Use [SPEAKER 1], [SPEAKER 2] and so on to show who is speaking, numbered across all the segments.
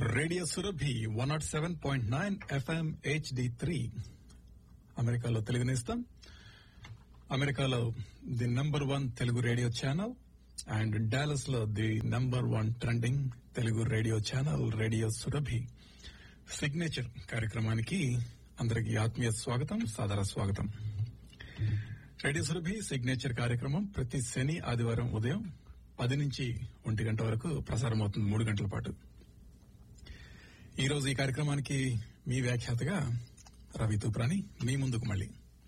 [SPEAKER 1] radio Surabhi one nought seven point nine FM HD three అమెరికాలో తెలుగు నేస్తాం అమెరికాలో the number one Telugu radio channel and Dallas లో the number one trending Telugu radio channel radio Surabhi signature కార్యక్రమానికి అందరికీ ఆత్మీయ స్వాగతం సాదర స్వాగతం రేడియో సురభి సిగ్నేచర్ కార్యక్రమం ప్రతి శని ఆదివారం ఉదయం పది నుంచి ఒంటి గంట వరకు ప్రసారం అవుతుంది మూడు గంటల పాటు ఈ రోజు ఈ కార్యక్రమానికి మీ వ్యాఖ్యాతగా రవి తూప్రాని మీ ముందుకు మళ్ళీ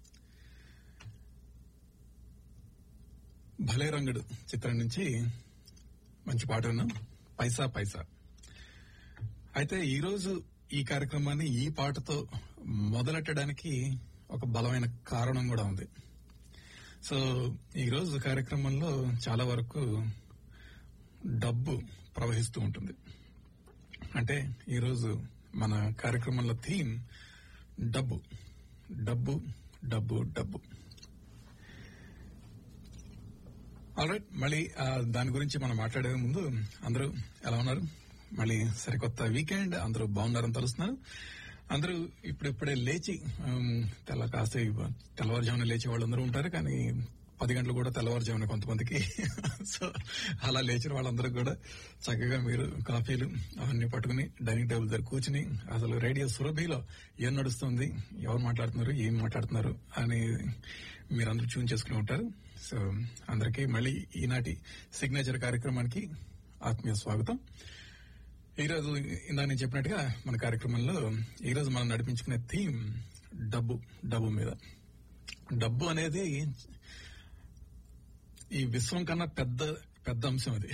[SPEAKER 1] భలే రంగుడు చిత్రం నుంచి మంచి పాట విన్నాం పైసా పైసా అయితే ఈ రోజు ఈ కార్యక్రమాన్ని ఈ పాటతో మొదలెట్టడానికి ఒక బలమైన కారణం కూడా ఉంది సో ఈ రోజు కార్యక్రమంలో చాలా వరకు డబ్బు ప్రవహిస్తూ ఉంటుంది అంటే ఈరోజు మన కార్యక్రమంలో థీమ్ డబ్బు డబ్బు డబ్బు డబ్బు ఆల్రైట్ మళ్ళీ ఆ, దాని గురించి మనం మాట్లాడే ముందు అందరూ ఎలా ఉన్నారు మళ్ళీ సరికొత్త వీకెండ్ అందరూ బాగున్నారని తెలుస్తున్నారు అందరూ ఇప్పుడిప్పుడే లేచి ఉమ్, తెల్ల కాస్త తెల్లవారుజామున లేచే వాళ్ళందరూ ఉంటారు కానీ పది గంటలు కూడా తెల్లవారుజామున కొంతమందికి సో అలా లేచిన వాళ్ళందరూ కూడా చక్కగా మీరు కాఫీలు అవన్నీ పట్టుకుని డైనింగ్ టేబుల్ దగ్గర కూర్చుని అసలు రేడియో సురభిలో ఏం నడుస్తుంది ఎవరు మాట్లాడుతున్నారు ఏం మాట్లాడుతున్నారు అని మీరందరూ ట్యూన్ చేసుకుని ఉంటారు సో అందరికీ మళ్ళీ ఈనాటి సిగ్నేచర్ కార్యక్రమానికి ఆత్మీయ స్వాగతం ఈ రోజు ఇందాక నేను చెప్పినట్టుగా మన కార్యక్రమంలో ఈ రోజు మనం నడిపించుకునే థీమ్ డబ్బు డబ్బు మీద డబ్బు అనేది ఈ విశ్వం కన్నా పెద్ద పెద్ద అంశం అది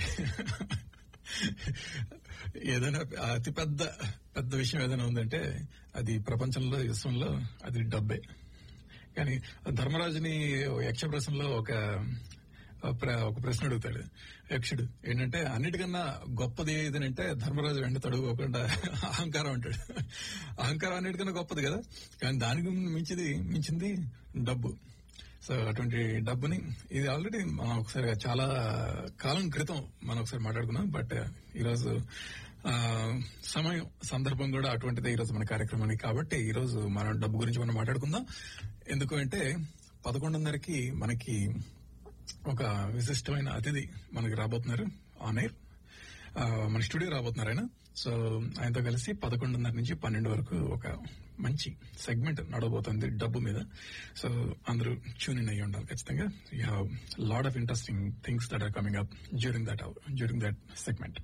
[SPEAKER 1] ఏదైనా అతి పెద్ద పెద్ద విషయం ఏదైనా ఉందంటే అది ప్రపంచంలో విశ్వంలో అది డబ్బే కానీ ధర్మరాజుని యక్ష ప్రశ్నలో ఒక ప్ర- ఒక ప్రశ్న అడుగుతాడు యక్షుడు ఏంటంటే అన్నిటికన్నా గొప్పది ఏదంటే ధర్మరాజు వెంట తడుగుకోకుండా అహంకారం అంటాడు అహంకారం అన్నిటికన్నా గొప్పది కదా కానీ దానికి మించింది మించింది డబ్బు సో అటువంటి డబ్బుని ఇది ఆల్రెడీ మనం ఒకసారి చాలా కాలం క్రితం మనం ఒకసారి మాట్లాడుకున్నాం బట్ ఈరోజు ఆ, సమయం సందర్భం కూడా అటువంటిదే ఈరోజు మన కార్యక్రమానికి కాబట్టి ఈరోజు మనం డబ్బు గురించి మనం మాట్లాడుకుందాం ఎందుకు అంటే పదకొండున్నరకి మనకి ఒక విశిష్టమైన అతిథి మనకి రాబోతున్నారు ఆన్ ఎయిర్ ఆ, మన స్టూడియో రాబోతున్నారు ఆయన సో ఆయనతో కలిసి పదకొండున్నర నుంచి పన్నెండు వరకు ఒక మంచి సెగ్మెంట్ నడవబోతుంది డబ్బు మీద సో అందరూ ట్యూన్ ఇన్ అయ్యి ఉండాలి ఖచ్చితంగా you have lot of interesting things that are coming up during that during that segment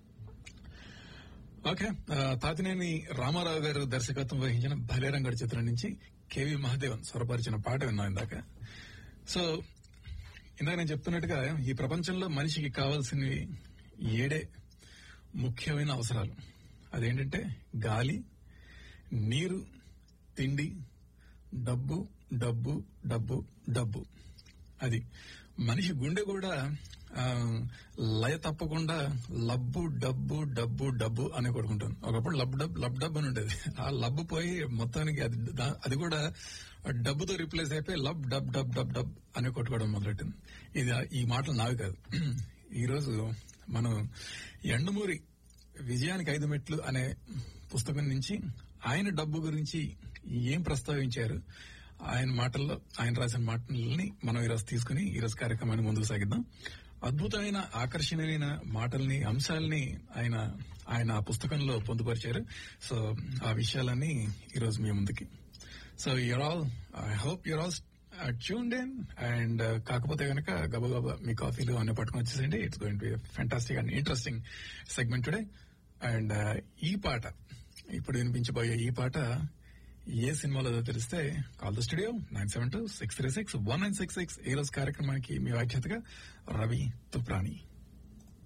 [SPEAKER 1] okay ఆ, తాతినేని రామారావు గారు దర్శకత్వం వహించిన భలేరంగడి చిత్రం నుంచి కేవి మహాదేవన్ స్వరపరిచిన పాట విన్నాం ఇందాక సో ఇందాక నేను చెప్తున్నట్టుగా ఈ ప్రపంచంలో మనిషికి కావాల్సినవి ఏడే ముఖ్యమైన అవసరాలు అదేంటంటే గాలి నీరు తిండి డబ్బు డబ్బు డబ్బు డబ్బు అది మనిషి గుండె కూడా ఆ, లయ తప్పకుండా లబ్బు డబ్బు డబ్బు డబ్బు అని కొడుకుంటుంది ఒకప్పుడు లబ్ డబ్ లబ్ డబ్ అని ఉండేది ఆ లబ్బు పోయి మొత్తానికి అది దా- అది కూడా డబ్బుతో రిప్లేస్ అయిపోయి lub dub dub dub dub అని కొట్టుకోవడం మొదలెట్టింది ఇది ఈ మాటలు నావి కాదు ఈ రోజు మనం ఎండమూరి విజయానికి ఐదు మెట్లు అనే పుస్తకం నుంచి ఆయన డబ్బు గురించి ఏం ప్రస్తావించారు ఆయన మాటల్లో ఆయన రాసిన మాటల్ని మనం ఈరోజు తీసుకుని ఈరోజు కార్యక్రమాన్ని ముందుకు సాగిద్దాం అద్భుతమైన ఆకర్షణీయమైన మాటల్ని అంశాలని ఆయన ఆయన ఆ పుస్తకంలో పొందుపరిచారు సో ఆ విషయాలన్నీ ఈరోజు మీ ముందుకి so you're all I hope you're all tuned in and కాకపోతే కనుక గబగబా మీ కాఫీలు అన్ని పట్టుకొని వచ్చేసండి it's going be fantastic and interesting segment today and ఈ పాట ఇప్పుడు వినిపించబోయే ఈ పాట ఏ సినిమాలో తెలిస్తే call the studio nine seven two six three six one nine six six ఈ రోజు కార్యక్రమానికి మీ వ్యాఖ్యాతగా రవి తుప్రాణి